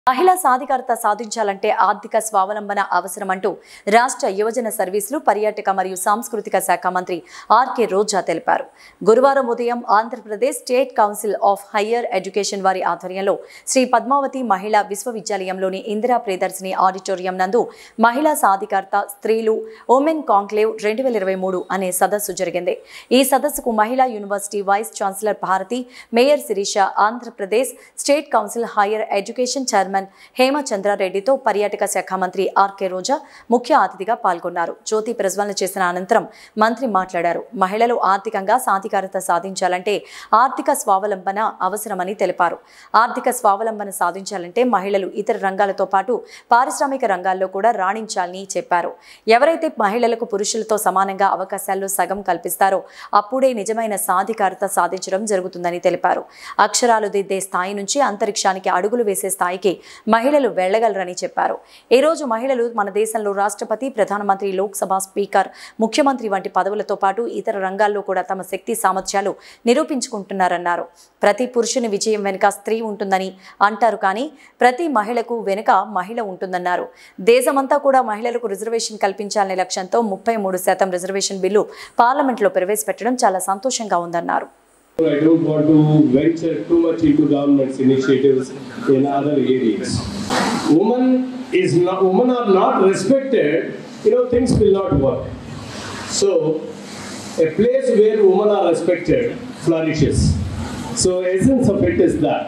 మహిళా సాధికారత సాధించాలంటే ఆర్థిక స్వావలంబన అవసరమంటూ రాష్ట్ర యువజన సర్వీసులు పర్యాటక మరియు సాంస్కృతిక శాఖ మంత్రి ఆర్కే రోజా తెలిపారు గురువారం ఉదయం Andhra Pradesh state council of higher education వారి ఆధ్వర్యంలో శ్రీ పద్మావతి మహిళా విశ్వవిద్యాలయంలోని ఇందిరా ప్రియదర్శిని ఆడిటోరియం నందు మహిళా సాధికారత స్త్రీలు ఉమెన్ కాంక్లేవ్ రెండు వేల ఇరవై మూడు అనే సదస్సు జరిగింది ఈ సదస్సుకు Mahila university vice chancellor Bharati mayor Sirisha Andhra Pradesh state council higher education chairman హేమచంద్రారెడ్డితో పర్యాటక శాఖ మంత్రి ఆర్కే రోజా ముఖ్య అతిథిగా పాల్గొన్నారు జ్యోతి ప్రజ్వలన చేసిన అనంతరం మంత్రి మాట్లాడారు మహిళలు ఆర్థికంగా సాధికారత సాధించాలంటే ఆర్థిక స్వావలంబన అవసరమని తెలిపారు ఆర్థిక స్వావలంబన సాధించాలంటే మహిళలు ఇతర రంగాలతో పాటు పారిశ్రామిక రంగాల్లో కూడా రాణించాలని చెప్పారు ఎవరైతే మహిళలకు పురుషులతో సమానంగా అవకాశాల్లో సగం కల్పిస్తారో అప్పుడే నిజమైన సాధికారత సాధించడం జరుగుతుందని తెలిపారు అక్షరాలు దిద్దే స్థాయి నుంచి అంతరిక్షానికి అడుగులు వేసే స్థాయికి మహిళలు వెళ్లగలరని చెప్పారు ఈ రోజు మహిళలు మన దేశంలో రాష్ట్రపతి ప్రధానమంత్రి లోక్సభ స్పీకర్ ముఖ్యమంత్రి వంటి పదవులతో పాటు ఇతర రంగాల్లో కూడా తమ శక్తి సామర్థ్యాలు నిరూపించుకుంటున్నారన్నారు ప్రతి పురుషుని విజయం వెనుక స్త్రీ ఉంటుందని అంటారు కానీ ప్రతి మహిళకు వెనుక మహిళ ఉంటుందన్నారు దేశమంతా కూడా మహిళలకు రిజర్వేషన్ కల్పించాలనే లక్ష్యంతో ముప్పై మూడు శాతం రిజర్వేషన్ బిల్లు పార్లమెంట్లో ప్రవేశపెట్టడం చాలా సంతోషంగా ఉందన్నారు I don't want to venture too much into government's initiatives in other areas. Women is not, women are not respected, you know, things will not work. So, a place where women are respected flourishes. So, essence of it is that.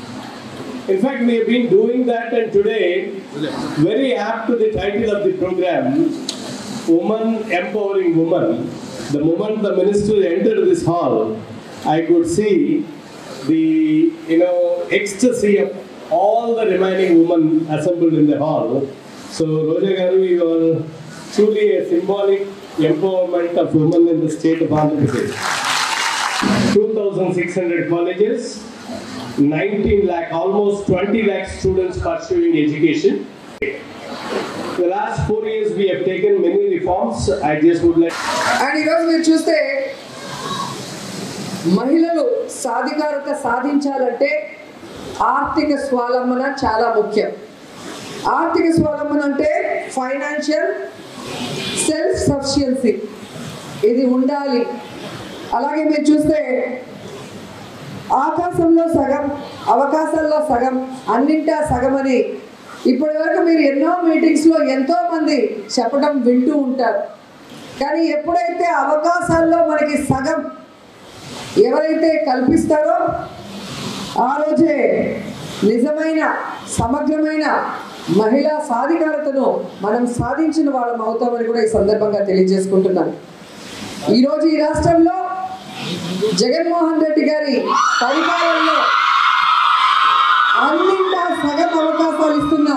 In fact, we have been doing that, and today, very apt to the title of the program, Woman Empowering Woman. The moment the minister entered this hall, I could see the you know ecstasy of all the remaining women assembled in the hall. So, Roja Garu, you are truly a symbolic empowerment of women in the state of Andhra Pradesh. 2,600 colleges, 19 lakh, almost 20 lakh students pursuing education. The last four years we have taken many reforms. I just would like and ఈరోజు మీరు చూస్తే మహిళలు సాధికారత సాధించాలంటే ఆర్థిక స్వావలంబన చాలా ముఖ్యం ఆర్థిక స్వావలంబన అంటే ఫైనాన్షియల్ సెల్ఫ్ సఫిషియన్సీ ఇది ఉండాలి అలాగే మీరు చూస్తే ఆకాశంలో సగం అవకాశాల్లో సగం అన్నింటా సగం అని ఇప్పటి వరకు మీరు ఎన్నో మీటింగ్స్లో ఎంతో మంది చెప్పడం వింటూ ఉంటారు కానీ ఎప్పుడైతే అవకాశాల్లో మనకి సగం ఎవరైతే కల్పిస్తారో ఆ రోజే నిజమైన సమగ్రమైన మహిళా సాధికారతను మనం సాధించిన వాళ్ళం అవుతామని కూడా ఈ సందర్భంగా తెలియజేసుకుంటున్నాను ఈరోజు ఈ రాష్ట్రంలో జగన్మోహన్ రెడ్డి గారి పరిపాలనలో అన్నింటా సగం అవకాశాలు ఇస్తున్న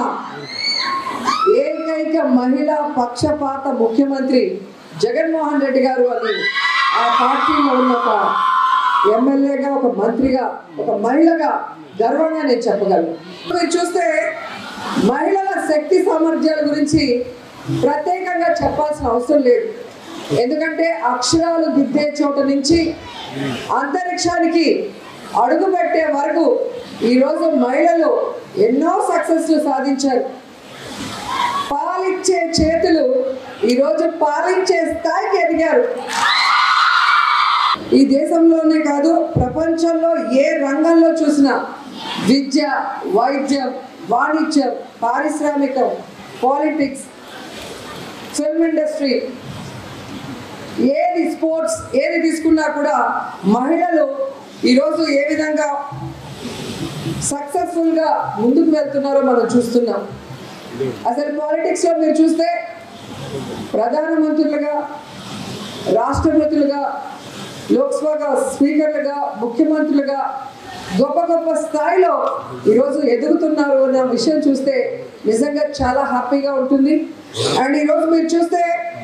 ఏకైక మహిళా పక్షపాత ముఖ్యమంత్రి జగన్మోహన్ రెడ్డి గారు అని ఆ పార్టీలో ఉన్న ఒక ఎమ్మెల్యేగా ఒక మంత్రిగా ఒక మహిళగా గర్వంగా నేను చెప్పగలను మీరు చూస్తే మహిళల శక్తి సామర్థ్యాల గురించి ప్రత్యేకంగా చెప్పాల్సిన అవసరం లేదు ఎందుకంటే అక్షరాలు దిద్దే చోట నుంచి అంతరిక్షానికి అడుగు పెట్టే వరకు ఈరోజు మహిళలు ఎన్నో సక్సెస్లు సాధించారు పాలిచ్చే చేతులు ఈరోజు పాలించే స్థాయికి ఎదిగారు ఈ దేశంలోనే కాదు ప్రపంచంలో ఏ రంగంలో చూసినా విద్య వైద్యం వాణిజ్యం పారిశ్రామికం పాలిటిక్స్ ఫిల్మ్ ఇండస్ట్రీ ఏది స్పోర్ట్స్ ఏది తీసుకున్నా కూడా మహిళలు ఈరోజు ఏ విధంగా సక్సెస్ఫుల్గా ముందుకు వెళ్తున్నారో మనం చూస్తున్నాం అసలు పాలిటిక్స్లో మీరు చూస్తే ప్రధానమంత్రులుగా రాష్ట్రపతులుగా లోక్సభ స్పీకర్లుగా ముఖ్యమంత్రులుగా గొప్ప గొప్ప స్థాయిలో ఈరోజు ఎదుగుతున్నారు అన్న విషయం చూస్తే నిజంగా చాలా హ్యాపీగా ఉంటుంది అండ్ ఈరోజు మీరు చూస్తే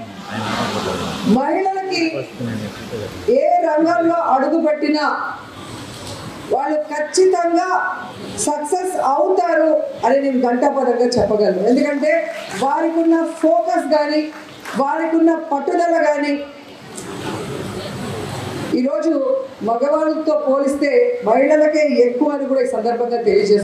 మహిళలకి ఏ రంగంలో అడుగు పెట్టినా వాళ్ళు ఖచ్చితంగా సక్సెస్ అవుతారు అని నేను గంటాపదంగా చెప్పగలను ఎందుకంటే వారికి ఉన్న ఫోకస్ కానీ వారికి ఉన్న పట్టుదల కానీ ఈరోజు మగవాళ్ళతో పోలిస్తే మహిళలకే ఎక్కువ అని కూడా ఈ సందర్భంగా తెలియజేస్తారు